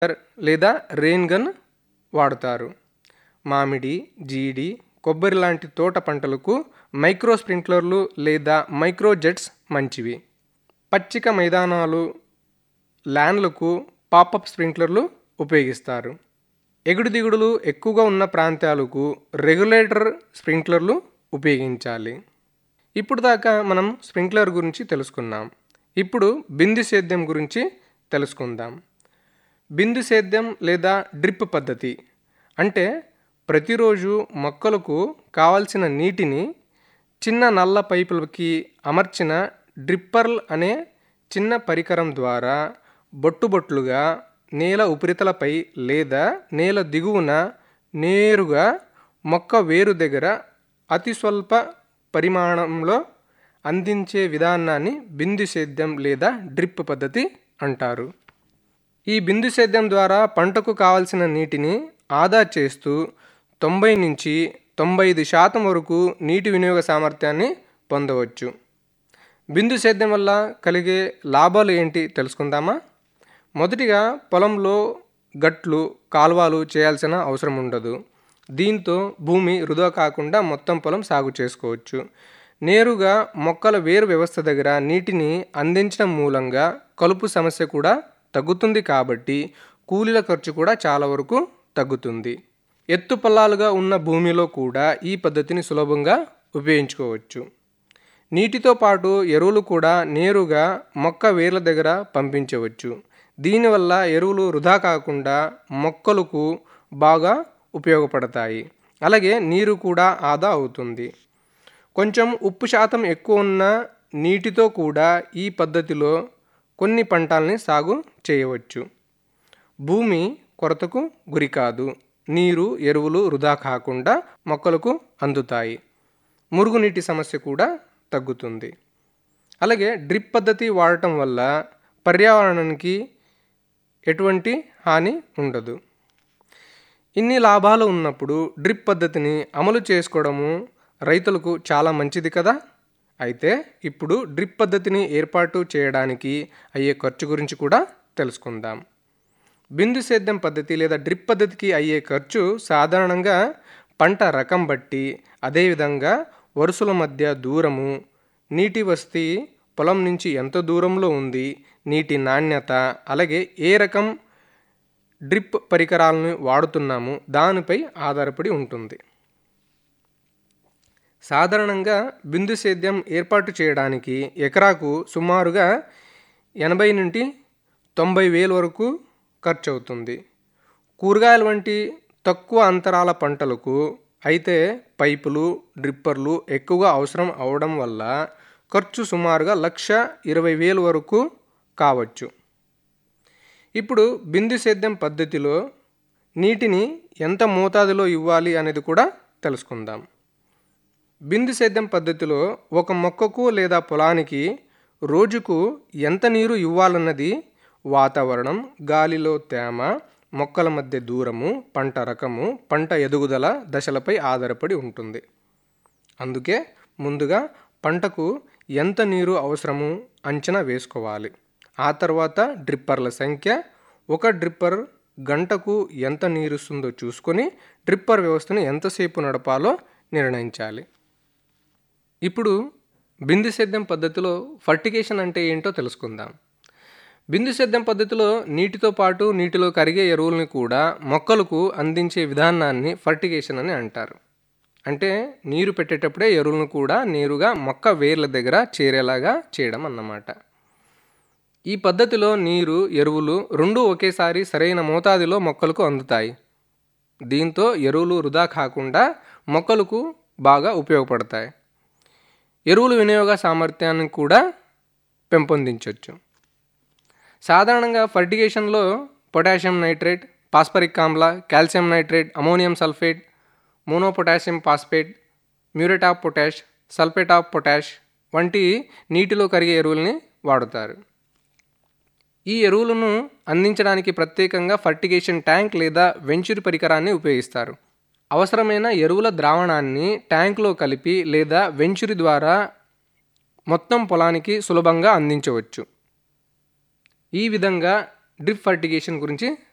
లేదా rain gun వాడుతారు మామిడి జీడి కొబ్బరి లాంటి తోట పంటలకు మైక్రో స్ప్రింక్లర్లు లేదా మైక్రో జెట్స్ మంచివి పచ్చిక మైదానాలు ల్యాండ్లకు పాపప్ స్ప్రింక్లర్లు ఉపయోగిస్తారు ఎగుడు దిగుడులు ఎక్కువగా ఉన్న ప్రాంతాలకు రెగ్యులేటర్ స్ప్రింక్లర్లు ఉపయోగించాలి ఇప్పుడు దాకా మనం స్ప్రింక్లర్ గురించి తెలుసుకున్నాం ఇప్పుడు బిందు సేద్యం గురించి తెలుసుకుందాం బిందు సేద్యం లేదా డ్రిప్ పద్ధతి అంటే ప్రతిరోజు మొక్కలకు కావలసిన నీటిని చిన్న నల్ల పైపులకి అమర్చిన డ్రిప్పర్ల్ అనే చిన్న పరికరం ద్వారా బొట్టుబొట్లుగా నేల ఉపరితలపై లేదా నేల దిగువన నేరుగా మొక్క వేరు దగ్గర అతి స్వల్ప పరిమాణంలో అందించే విధానాన్ని బిందు సేద్యం లేదా డ్రిప్ పద్ధతి అంటారు ఈ బిందు సేద్యం ద్వారా పంటకు కావలసిన నీటిని ఆదా చేస్తూ తొంభై నుంచి తొంభై ఐదు శాతం వరకు నీటి వినియోగ సామర్థ్యాన్ని పొందవచ్చు బిందు సేద్యం వల్ల కలిగే లాభాలు ఏంటి తెలుసుకుందామా మొదటిగా పొలంలో గట్లు కాలువలు చేయాల్సిన అవసరం ఉండదు దీంతో భూమి వృధా కాకుండా మొత్తం పొలం సాగు చేసుకోవచ్చు నేరుగా మొక్కల వేరు వ్యవస్థ దగ్గర నీటిని అందించడం మూలంగా కలుపు సమస్య కూడా తగ్గుతుంది కాబట్టి కూలీల ఖర్చు కూడా చాలా వరకు తగ్గుతుంది ఎత్తు పల్లాలుగా ఉన్న భూమిలో కూడా ఈ పద్ధతిని సులభంగా ఉపయోగించుకోవచ్చు నీటితో పాటు ఎరువులు కూడా నేరుగా మొక్క వేర్ల దగ్గర పంపించవచ్చు దీనివల్ల ఎరువులు వృధా కాకుండా మొక్కలకు బాగా ఉపయోగపడతాయి అలాగే నీరు కూడా ఆదా అవుతుంది కొంచెం ఉప్పు శాతం ఎక్కువ ఉన్న నీటితో కూడా ఈ పద్ధతిలో కొన్ని పంటల్ని సాగు చేయవచ్చు భూమి కొరతకు గురికాదు నీరు ఎరువులు వృధా కాకుండా మొక్కలకు అందుతాయి మురుగునీటి సమస్య కూడా తగ్గుతుంది అలాగే డ్రిప్ పద్ధతి వాడటం వల్ల పర్యావరణానికి ఎటువంటి హాని ఉండదు ఇన్ని లాభాలు ఉన్నప్పుడు డ్రిప్ పద్ధతిని అమలు చేసుకోవడము రైతులకు చాలా మంచిది కదా అయితే ఇప్పుడు డ్రిప్ పద్ధతిని ఏర్పాటు చేయడానికి అయ్యే ఖర్చు గురించి కూడా తెలుసుకుందాం బిందు సేద్యం పద్ధతి లేదా డ్రిప్ పద్ధతికి అయ్యే ఖర్చు సాధారణంగా పంట రకం బట్టి అదేవిధంగా వరుసల మధ్య దూరము నీటి వస్తీ పొలం నుంచి ఎంత దూరంలో ఉంది నీటి నాణ్యత అలాగే ఏ రకం డ్రిప్ పరికరాలను వాడుతున్నాము దానిపై ఆధారపడి ఉంటుంది సాధారణంగా బిందు సేద్యం ఏర్పాటు చేయడానికి ఎకరాకు సుమారుగా ఎనభై నుండి తొంభై వేల వరకు ఖర్చు అవుతుంది కూరగాయల వంటి తక్కువ అంతరాల పంటలకు అయితే పైపులు డ్రిప్పర్లు ఎక్కువగా అవసరం అవడం వల్ల ఖర్చు సుమారుగా లక్ష ఇరవై వేలు వరకు కావచ్చు ఇప్పుడు బిందు సేద్యం పద్ధతిలో నీటిని ఎంత మోతాదులో ఇవ్వాలి అనేది కూడా తెలుసుకుందాం బిందు సేద్యం పద్ధతిలో ఒక మొక్కకు లేదా పొలానికి రోజుకు ఎంత నీరు ఇవ్వాలన్నది వాతావరణం గాలిలో తేమ మొక్కల మధ్య దూరము పంట రకము పంట ఎదుగుదల దశలపై ఆధారపడి ఉంటుంది అందుకే ముందుగా పంటకు ఎంత నీరు అవసరము అంచనా వేసుకోవాలి ఆ తర్వాత డ్రిప్పర్ల సంఖ్య ఒక డ్రిప్పర్ గంటకు ఎంత నీరు ఇస్తుందో చూసుకొని డ్రిప్పర్ వ్యవస్థను ఎంతసేపు నడపాలో నిర్ణయించాలి ఇప్పుడు బిందు సేద్యం పద్ధతిలో ఫర్టిగేషన్ అంటే ఏంటో తెలుసుకుందాం బిందు సేద్యం పద్ధతిలో నీటితో పాటు నీటిలో కరిగే ఎరువుల్ని కూడా మొక్కలకు అందించే విధానాన్ని ఫర్టిగేషన్ అని అంటారు అంటే నీరు పెట్టేటప్పుడే ఎరువులను కూడా నేరుగా మొక్క వేర్ల దగ్గర చేరేలాగా చేయడం అన్నమాట ఈ పద్ధతిలో నీరు ఎరువులు రెండూ ఒకేసారి సరైన మోతాదులో మొక్కలకు అందుతాయి దీంతో ఎరువులు వృధా కాకుండా మొక్కలకు బాగా ఉపయోగపడతాయి ఎరువుల వినియోగ సామర్థ్యాన్ని కూడా పెంపొందించవచ్చు సాధారణంగా ఫర్టిగేషన్లో పొటాషియం నైట్రేట్ పాస్పరిక్ ఆమ్ల calcium nitrate ammonium sulphate monopotassium phosphate muriate of potash sulphate of potash వంటి నీటిలో కరిగే ఎరువుల్ని వాడుతారు ఈ ఎరువులను అందించడానికి ప్రత్యేకంగా ఫర్టిగేషన్ ట్యాంక్ లేదా వెంచురి పరికరాన్ని ఉపయోగిస్తారు అవసరమైన ఎరువుల ద్రావణాన్ని ట్యాంక్లో కలిపి లేదా వెంచురి ద్వారా మొత్తం పొలానికి సులభంగా అందించవచ్చు ఈ విధంగా డ్రిప్ ఫర్టిగేషన్ గురించి